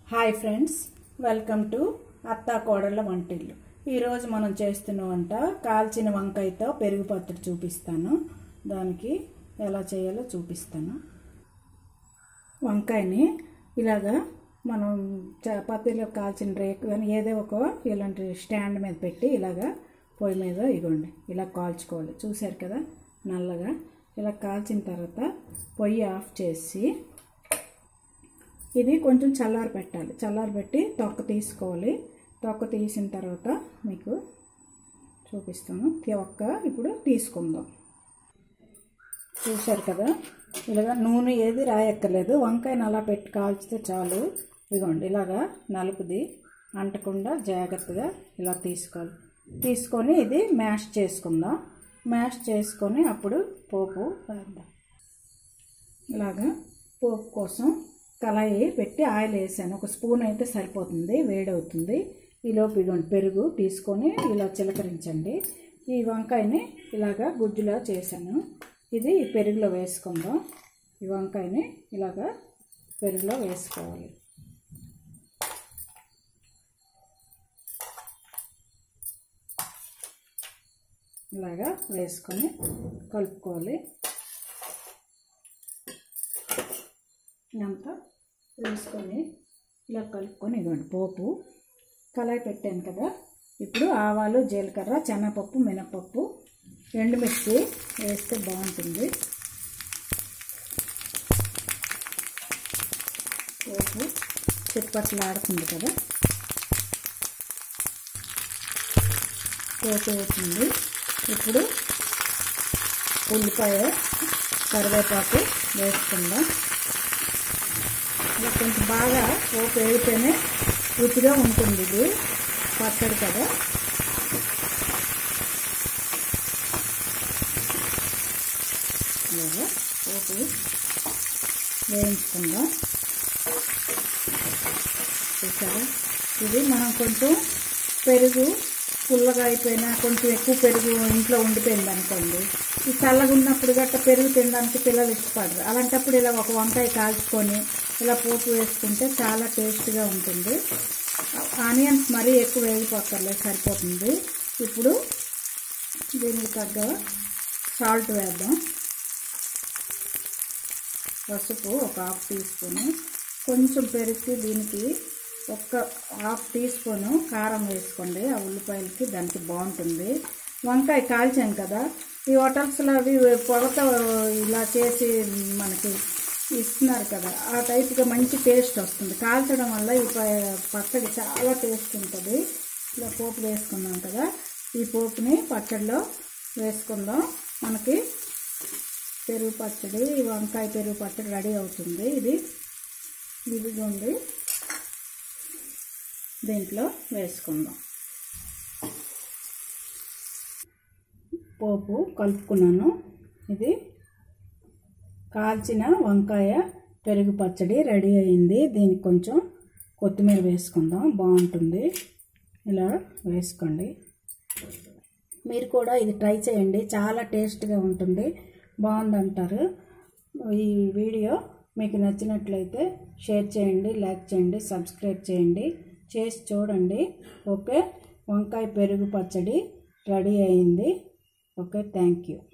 hi friends welcome to అత్తా కోడళ్ళ వంటిల్లు ఈరోజు మనం చేస్తున్న వంట కాల్చిన వంకాయతో పెరుగు పచ్చడి చూపిస్తాను దానికి ఎలా చేయాలో చూపిస్తాను వంకాయని ఇలాగా మనం చపాతీలో కాల్చిన రేకు కానీ ఏదో ఒక ఇలాంటి స్టాండ్ మీద పెట్టి ఇలాగా పొయ్యి మీద ఇగోండి ఇలా కాల్చుకోవాలి చూశారు కదా నల్లగా ఇలా కాల్చిన తర్వాత పొయ్యి ఆఫ్ చేసి ఇది కొంచెం చల్లారి పెట్టాలి చల్లారి పెట్టి తొక్క తీసుకోవాలి తొక్క తీసిన తర్వాత మీకు చూపిస్తాను తొక్క ఇప్పుడు తీసుకుందాం చూశారు కదా ఇలాగా నూనె ఏది రాయక్కర్లేదు వంకాయని అలా పెట్టి కాల్చితే చాలు ఇదిగోండి ఇలాగా నలుపుది అంటకుండా జాగ్రత్తగా ఇలా తీసుకోవాలి తీసుకొని ఇది మ్యాష్ చేసుకుందాం మ్యాష్ చేసుకొని అప్పుడు పోపు వేద్దాం ఇలాగా పోపు కోసం కళాయి పెట్టి ఆయిల్ వేసాను ఒక స్పూన్ అయితే సరిపోతుంది వేడవుతుంది ఈలోపు ఇదిగోండి పెరుగు తీసుకొని ఇలా చిలకరించండి ఈ వంకాయని ఇలాగా గుజ్జులా చేశాను ఇది ఈ పెరుగులో వేసుకుందాం ఈ వంకాయని ఇలాగా పెరుగులో వేసుకోవాలి ఇలాగా వేసుకొని కలుపుకోవాలి ఇదంతా వేసుకొని ఇలా కలుపుకొని ఇవ్వండి పోపు కళాయి పెట్టాను కదా ఇప్పుడు ఆవాలు జీలకర్ర శనగపప్పు మినపప్పు ఎండుమిర్చి వేస్తే బాగుంటుంది పోపు చిప్పట్లు ఆడుతుంది కదా పోపు అవుతుంది ఇప్పుడు ఉల్లిపాయ కరివేపాకు వేసుకుందాం ఇలా కొంచెం బాగా పోపు వేడితేనే రుచిగా ఉంటుంది ఇది పచ్చడి కదా ఇలాగా పోపు వేయించుకుందాం చూసారా ఇది మనం కొంచెం పెరుగు పుల్లగా అయిపోయినా కొంచెం ఎక్కువ పెరుగు ఇంట్లో ఉండిపోయింది అనుకోండి ఈ చల్లగా ఉన్నప్పుడు గట్ట పెరుగు తినడానికి పిల్లలు ఇష్టపడరు అలాంటప్పుడు ఇలా ఒక వంకాయ కాల్చుకొని ఇలా పోపు వేసుకుంటే చాలా టేస్ట్గా ఉంటుంది ఆనియన్స్ మరీ ఎక్కువ వేగిపోక్కర్లేదు సరిపోతుంది ఇప్పుడు దీనికి తగ్గ సాల్ట్ వేద్దాం పసుపు ఒక హాఫ్ టీ స్పూను కొంచెం పెరిగి దీనికి ఒక్క హాఫ్ టీ స్పూను కారం వేసుకోండి ఆ ఉల్లిపాయలకి దానికి బాగుంటుంది వంకాయ కాల్చాం కదా ఈ హోటల్స్లో అవి పొగతో ఇలా చేసి మనకి ఇస్తున్నారు కదా ఆ టైప్గా మంచి టేస్ట్ వస్తుంది కాల్చడం వల్ల ఈ పచ్చడి చాలా టేస్ట్ ఉంటుంది ఇలా పోపు వేసుకున్నాం కదా ఈ పోపుని పచ్చడిలో వేసుకుందాం మనకి పెరుగు పచ్చడి వంకాయ పెరుగు పచ్చడి రెడీ అవుతుంది ఇది ఇదిగోండి దీంట్లో వేసుకుందాం పోపు కలుపుకున్నాను ఇది కాల్చిన వంకాయ పెరుగు పచ్చడి రెడీ అయింది దీనికి కొంచెం కొత్తిమీర వేసుకుందాం బాగుంటుంది ఇలా వేసుకోండి మీరు కూడా ఇది ట్రై చేయండి చాలా టేస్ట్గా ఉంటుంది బాగుందంటారు ఈ వీడియో మీకు నచ్చినట్లయితే షేర్ చేయండి లైక్ చేయండి సబ్స్క్రైబ్ చేయండి చేసి చూడండి ఓకే వంకాయ పెరుగు పచ్చడి రెడీ అయింది ఓకే థ్యాంక్ యూ